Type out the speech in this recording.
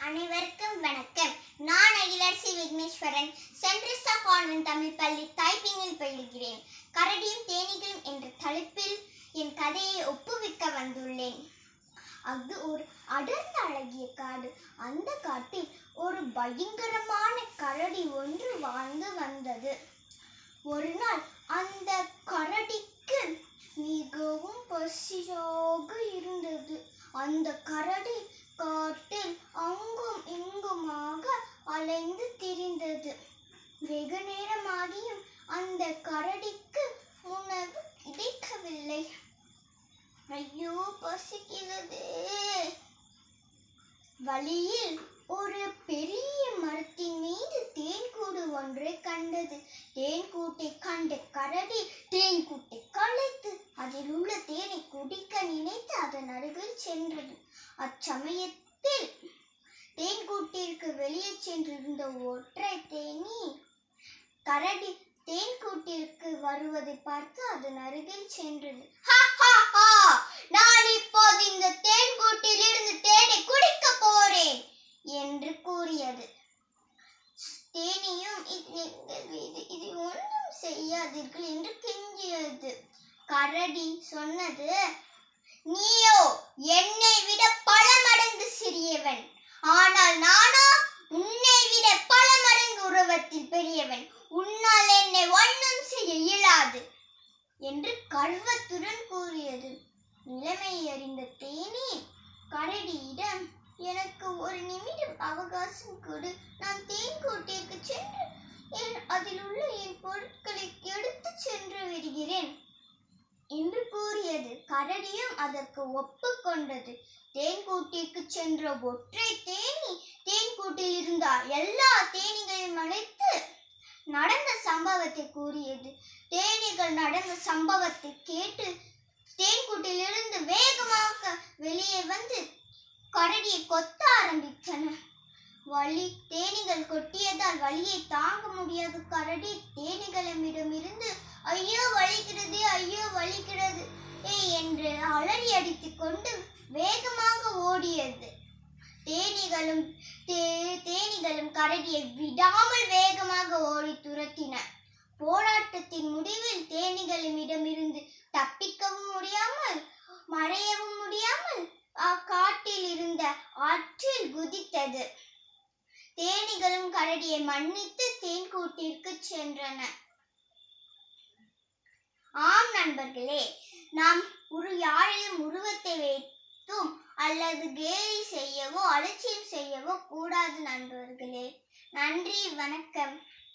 அனைவருக்கும் வணக்கம் நான் அகிலரசி விக்னேஸ்வரன் சென்ட்ரிஸ்டா கான்வென்ட் தமிழ் பள்ளி டைப்பிங்கில் பயில்கிறேன் கரடியும் தேனீகளும் என்ற தலைப்பில் என் கதையை ஒப்புவிக்க வந்துள்ளேன் அது ஒரு அடர்ந்த அழகிய காடு அந்த காட்டில் ஒரு பயங்கரமான கரடி ஒன்று வாழ்ந்து வந்தது ஒரு நாள் அந்த கரடிக்கு மிகவும் பசியாக இருந்தது அந்த கரடி காட்டில் அங்கும் இங்குமாக அலைந்து திரிந்தது வெகு நேரமாகியும் அந்த கரடிக்கு உணவு கிடைக்கவில்லை ஐயோ பசிக்கிறதே வழியில் ஒரு பெரிய மரத்தின் மீது தேன்கூடு ஒன்றை கண்டது தேன்கூட்டை கண்ட கரடி தேன்கூட்டை களைத்து அதில் உள்ள தேனை குடிக்க நினைத்து அதன் அருகில் சென்றது அச்சமயத்தில் தேன்கூட்டிற்கு வெளியே சென்றிருந்த ஒற்றை தேனி கரடி தேன்கூட்டிற்கு வருவதை பார்த்து அதன் அருகில் சென்றது "ஹா, ஹா, ஹா! நான் இப்போது இந்த தேன்கூட்டில் இருந்து தேனை குடிக்க போறேன் என்று கூறியது தேனியும் "இது எங்கள் வீடு இது ஒன்றும் செய்யாதீர்கள் என்று கெஞ்சியது கரடி சொன்னது நீயோ என்னை விட பல மடங்கு சிறியவன் ஆனால் நானோ உன்னை விட பல மடங்கு உருவத்தில் பெரியவன் உன்னால் என்னை ஒன்றும் செய்ய இயலாது என்று கர்வத்துடன் கூறியது நிலைமை அறிந்த தேனி கரடியிடம் எனக்கு ஒரு நிமிடம் அவகாசம் கொடு நான் தேன்கூட்டிற்கு சென்று என் அதில் உள்ள என் பொருட்களை எடுத்து சென்று விடுகிறேன் என்று கூறியது கரடியும் அதற்கு ஒப்புக்கொண்டது தேன்கூட்டிற்கு சென்ற ஒற்றை தேனி தேன்கூட்டில் இருந்த எல்லா தேனீகளையும் அழைத்து நடந்த சம்பவத்தை கூறியது தேனீகள் நடந்த சம்பவத்தை கேட்டு தேன்கூட்டிலிருந்து வேகமாக வெளியே வந்து கரடியை கொத்த ஆரம்பித்தன வலி தேனீகள் கொட்டியதால் வலியை தாங்க முடியாத கரடி தேனீகளிடமிருந்து ஐயோ வலிக்கிறது ஐயோ வலிக்கிறது ஏய் என்று அலறி அடித்துக் கொண்டு வேகமாக ஓடியது தேனீகளும் தே- தேனீகளும் கரடியை விடாமல் வேகமாக ஓடி துரத்தின போராட்டத்தின் முடிவில் தேனீகளிடமிருந்து தப்பிக்கவும் முடியாமல் மறையவும் முடியாமல் அக்காட்டில் இருந்த ஆற்றில் குதித்தது தேனீகளும் கரடியை மன்னித்து தேன்கூட்டிற்கு சென்றன ஆம் நண்பர்களே நாம் ஒரு யாரையும் உருவத்தை வைத்தும் அல்லது கேலி செய்யவோ அலட்சியம் செய்யவோ கூடாது நண்பர்களே நன்றி வணக்கம்